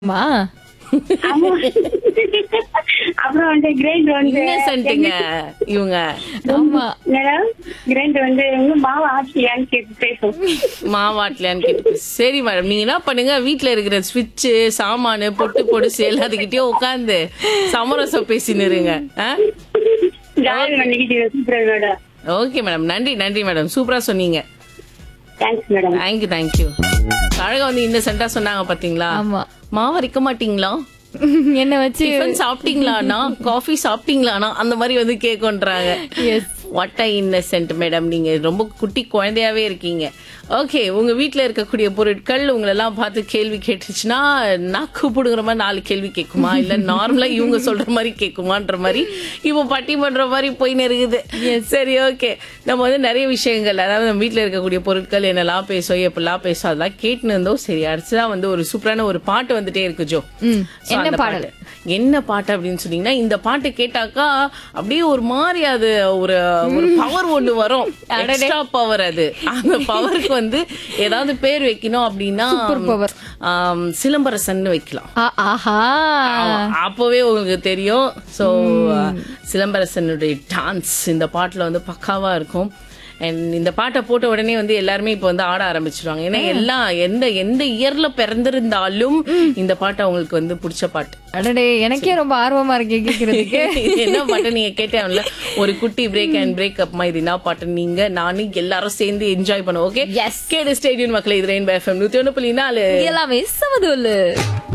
மா ஆமா. அப்புறம் வந்து கிரைண்ட் வந்து இன்னசென்ட்டுங்க இவங்க ஆமா மேடம் கிரைண்ட் வந்து உங்க மாவு ஆச்சியான்னு கேட்டு பேசும் மாவாட்டலையான்னு கேட்டு சரி மேடம் நீங்க என்ன பண்ணுங்க வீட்ல இருக்கிற ஸ்விட்ச் சாமானு பொட்டு பொடுசு எல்லாத்துக்கிட்டயும் உட்காந்து சமரசம் பேசின்னு இருங்க ஜாயின் பண்ணிக்கிட்டு சூப்பர் மேடம் ஓகே மேடம் நன்றி நன்றி மேடம் சூப்பரா சொன்னீங்க தேங்க்ஸ் மேடம் தேங்க்யூ தேங்க்யூ அழகா வந்து இன்னசென்ட்டா சொன்னாங்க பாத்தீங்களா ஆமா மாவு அரைக்க மாட்டீங்களா என்ன வச்சு டிஃபன் சாப்பிட்டீங்களானா காஃபி சாப்பிட்டீங்களானா அந்த மாதிரி வந்து கேட்கன்றாங்க yes what uh innocent madam நீங்க ரொம்ப குட்டி குழந்தையாவே இருக்கீங்க ஓகே உங்க வீட்ல இருக்கக்கூடிய பொருட்கள் உங்களெல்லாம் பார்த்து கேள்வி கேட்டுச்சுன்னா நாக்கு புடுங்குற மாதிரி நாலு கேள்வி கேட்குமா இல்ல நார்மலா இவங்க சொல்ற மாதிரி கேட்குமான்ற மாதிரி இப்போ பட்டி பண்ற மாதிரி போயின்னு இருக்குது சரி ஓகே நம்ம வந்து நிறைய விஷயங்கள் அதாவது நம்ம வீட்ல இருக்கக்கூடிய பொருட்கள் என்னெல்லாம் பேசும் எப்படிலாம் பேசும் அதெல்லாம் கேட்டுன்னு இருந்தோம் சரி அடுத்ததான் வந்து ஒரு சூப்பரான ஒரு பாட்டு வந்துட்டே இருக்கு ஜோ ம். So, என்ன அந்த பாடல்? பாட்டு. என்ன பாட்டு அப்படின்னு சொன்னீங்கன்னா இந்த பாட்டு கேட்டாக்கா அப்படியே ஒரு மாதிரி அது ஒரு ஒரு பவர் ஒண்ணு வரும் எக்ஸ்ட்ரா பவர் அது அந்த பவருக்கு வந்து ஏதாவது பேர் வைக்கணும் அப்படின்னா Super power. ஆம், சிலம்பரசன் வைக்கலாம் ஆ- ஆஹா ஆமா, அப்பவே உங்களுக்கு தெரியும் சோ சிலம்பரசனுடைய டான்ஸ் இந்த பாட்டுல வந்து பக்காவா இருக்கும் அண்ட் இந்த பாட்டை போட்ட உடனே வந்து எல்லாருமே இப்போ வந்து ஆட ஆரம்பிச்சிருவாங்க ஏன்னா எல்லாம் எந்த எந்த இயர்ல பிறந்திருந்தாலும் இந்த பாட்டு அவங்களுக்கு வந்து பிடிச்ச பாட்டு அடடே எனக்கே ரொம்ப ஆர்வமா இருக்கு கேக்குறதுக்கு இது என்ன பாட்டு நீங்க கேட்டேன்ல ஒரு குட்டி பிரேக் அண்ட் பிரேக் அப் மாதிரி என்ன பாட்டு நீங்க நானும் எல்லாரும் சேர்ந்து என்ஜாய் பண்ணுவோம் ஓகே Yes. கேடு ஸ்டேடியம் மக்களை இது ரெயின் எஃப்எம் நூத்தி ஒண்ணு புள்ளி நாலு எல்லாமே சமதுல்லு